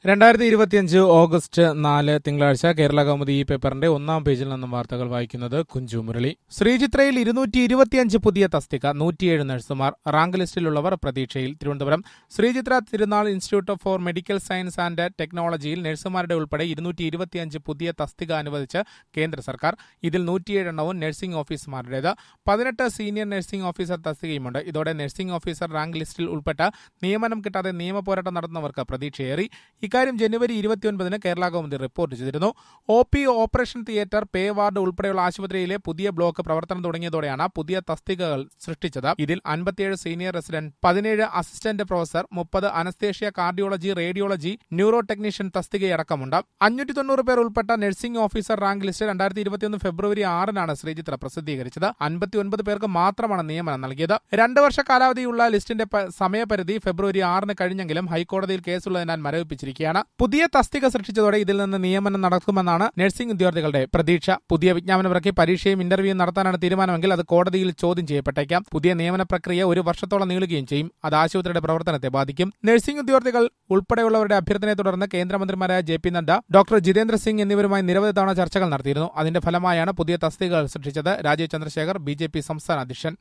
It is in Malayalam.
രണ്ടായിരത്തി ഇരുപത്തിയഞ്ച് ഓഗസ്റ്റ് നാല് തിങ്കളാഴ്ച കേരള കൗമുദി ഈ പേപ്പറിന്റെ ഒന്നാം പേജിൽ നിന്നും വാർത്തകൾ വായിക്കുന്നത് കുഞ്ചു മുരളി ശ്രീചിത്രയിൽ ഇരുന്നൂറ്റി ഇരുപത്തിയഞ്ച് പുതിയ തസ്തിക നൂറ്റിയേഴ് നഴ്സുമാർ റാങ്ക് ലിസ്റ്റിലുള്ളവർ പ്രതീക്ഷയിൽ Thiruvananthapuram Sree Chitra Thirunal institute for medical science and ടെക്നോളജിയിൽ നഴ്സുമാരുടെ ഉൾപ്പെടെ ഇരുന്നൂറ്റി ഇരുപത്തിയഞ്ച് പുതിയ തസ്തിക അനുവദിച്ച് കേന്ദ്ര സർക്കാർ ഇതിൽ നൂറ്റിയേഴ് എണ്ണവും നഴ്സിംഗ് ഓഫീസർമാരുടേത് പതിനെട്ട് സീനിയർ നഴ്സിംഗ് ഓഫീസർ തസ്തികയുമുണ്ട് ഇതോടെ നഴ്സിംഗ് ഓഫീസർ റാങ്ക് ലിസ്റ്റിൽ ഉൾപ്പെട്ട നിയമനം കിട്ടാതെ നിയമപോരാട്ടം നടത്തുന്നവർക്ക് പ്രതീക്ഷയേറി ഇക്കാര്യം ജനുവരി ഇരുപത്തിയൊൻപതിന് കേരള കൗമുദി റിപ്പോർട്ട് ചെയ്തിരുന്നു O P operation theatre pay ward ഉൾപ്പെടെയുള്ള ആശുപത്രിയിലെ പുതിയ ബ്ലോക്ക് പ്രവർത്തനം തുടങ്ങിയതോടെയാണ് പുതിയ തസ്തികകൾ സൃഷ്ടിച്ചത് ഇതിൽ അൻപത്തിയേഴ് സീനിയർ റെസിഡന്റ് പതിനേഴ് അസിസ്റ്റന്റ് പ്രൊഫസർ മുപ്പത് anaesthesia cardiology radiology neuro technician തസ്തികയടക്കമുണ്ട് അഞ്ഞൂറ്റി തൊണ്ണൂറ് പേർ ഉൾപ്പെട്ട നഴ്സിംഗ് ഓഫീസർ റാങ്ക് ലിസ്റ്റ് രണ്ടായിരത്തി ഇരുപത്തിയൊന്ന് ഫെബ്രുവരി ആറിനാണ് ശ്രീചിത്ര പ്രസിദ്ധീകരിച്ചത് അൻപത്തിയൊൻപത് പേർക്ക് മാത്രമാണ് നിയമനം നൽകിയത് രണ്ട് വർഷ കാലാവധിയുള്ള ലിസ്റ്റിന്റെ പ- സമയപരിധി ഫെബ്രുവരി ആറിന് കഴിഞ്ഞെങ്കിലും ഹൈക്കോടതിയിൽ കേസുള്ളതിനാൽ മരവിപ്പിച്ചിരിക്കുകയാണ് പുതിയ തസ്തിക സൃഷ്ടിച്ചതോടെ ഇതിൽ നിന്ന് നിയമനം നടക്കുമെന്നാണ് നഴ്സിംഗ് ഉദ്യോഗാർത്ഥികളുടെ പ്രതീക്ഷ പുതിയ വിജ്ഞാപനമിറക്കി പരീക്ഷയും ഇന്റർവ്യൂയും നടത്താനാണ് തീരുമാനമെങ്കിൽ അത് കോടതിയിൽ ചോദ്യം ചെയ്യപ്പെട്ടേക്കാം പുതിയ നിയമന പ്രക്രിയ ഒരു വർഷത്തോളം നീളുകയും ചെയ്യും അത് ആശുപത്രിയുടെ പ്രവർത്തനത്തെ ബാധിക്കും നഴ്സിംഗ് ഉദ്യോഗാർത്ഥികൾ ഉൾപ്പെടെയുള്ളവരുടെ അഭ്യർത്ഥനയെ തുടർന്ന് കേന്ദ്രമന്ത്രിമാരായ J P Nadda doctor Jitendra Singh എന്നിവരുമായി നിരവധി തവണ ചർച്ചകൾ നടത്തിയിരുന്നു അതിന്റെ ഫലമായാണ് പുതിയ തസ്തികകൾ സൃഷ്ടിച്ചത് രാജീവ് ചന്ദ്രശേഖർ ബി സംസ്ഥാന അധ്യക്ഷൻ